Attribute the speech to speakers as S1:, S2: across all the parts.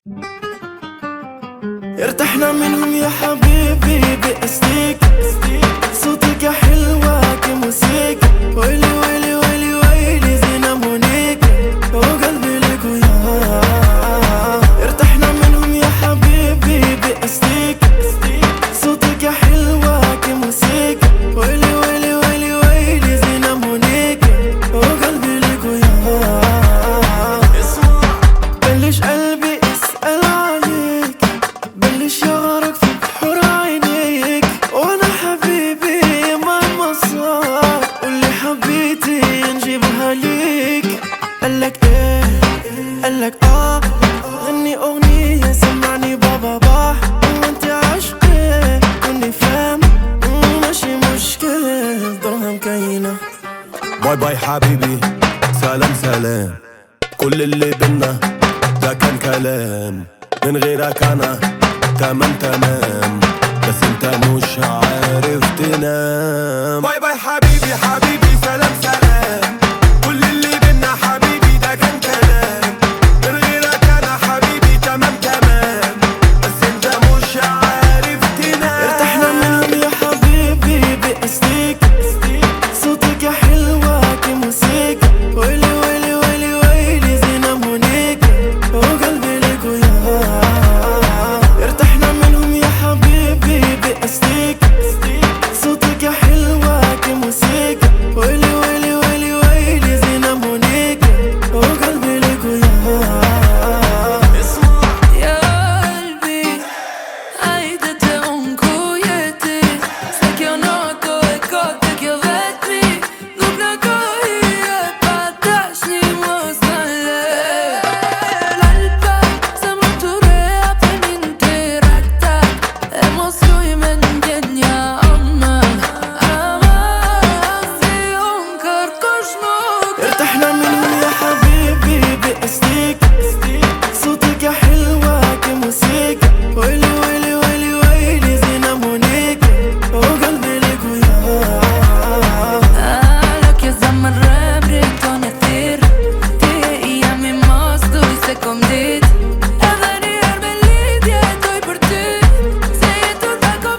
S1: ارتحنا منهم يا حبيبي بقصديك صوتك يا حلوة كموسيقى ويلي ويلي ويلي ويلي زينة مونيكا وقلبي لك ويا ارتحنا منهم يا حبيبي بقصديك صوتك يا حلوة كموسيقى ويلي ويلي ويلي ويلي زينة مونيكا وقلبي لك ويا اسمع بلش قلبي اسأل عليك بلش يغرق في بحور عينيك وانا حبيبي مهما صار واللي حبيتي نجيبها ليك قالك ايه قالك اه غني اغنية سمعني بابا باح وانت عشقي كوني فاهم ماشي مشكلة ضلها مكينة
S2: باي باي حبيبي سلام سلام كل اللي بينا ده كان كلام من غيرك انا تمام تمام بس انت مش عارف تنام باي باي حبيبي حبيبي سلام سلام كل اللي بينا حبيبي ده كان كلام من غيرك انا حبيبي تمام تمام بس انت مش عارف تنام
S1: ارتحنا منهم يا حبيبي بقصديك صوتك يا حلوة كموسيقى ويلي ويلي ويلي ويلي زينة مونيكا وقلبي لك ويا ارتحنا منهم يا حبيبي بقصديك صوتك يا حلوة كموسيقى ويلي ويلي ويلي ويلي زينة مونيكا وقلبي لك ويا اسمع
S3: Ja qalbi Hajde të unë ku jeti Se kjo nato e ka të kjo vetri Nuk në ka i e pa tash një mos në le L'alba Se më të rea për një të rakta E mos luj me në ndjenja ama Ama Si unë kërkosh nuk
S1: ارتحنا منهم يا حبيبي بقصديك صوتك يا حلوة كموسيقى ويلي ويلي ويلي ويلي زينة مونيكا وقلبي لك ويا
S3: Alo kjo zemër rëmri ton e thirë Ti i jam i mos duj se kom dit Edhe një herë me lidhje toj për ty Se jetur me ko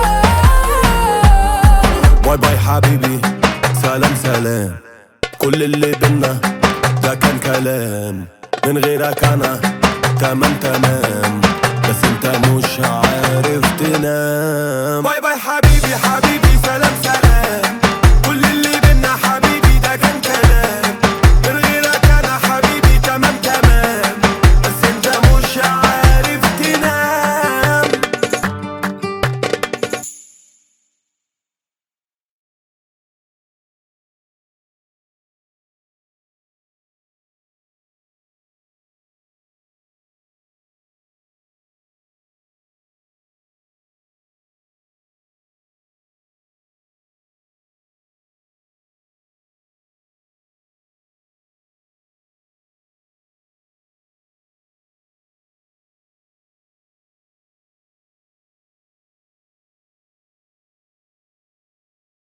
S2: باي باي حبيبي سلام سلام كل اللي بينا ده كان كلام من غيرك انا تمام تمام بس انت مش عارف تنام باي باي حبيبي حبيبي سلام سلام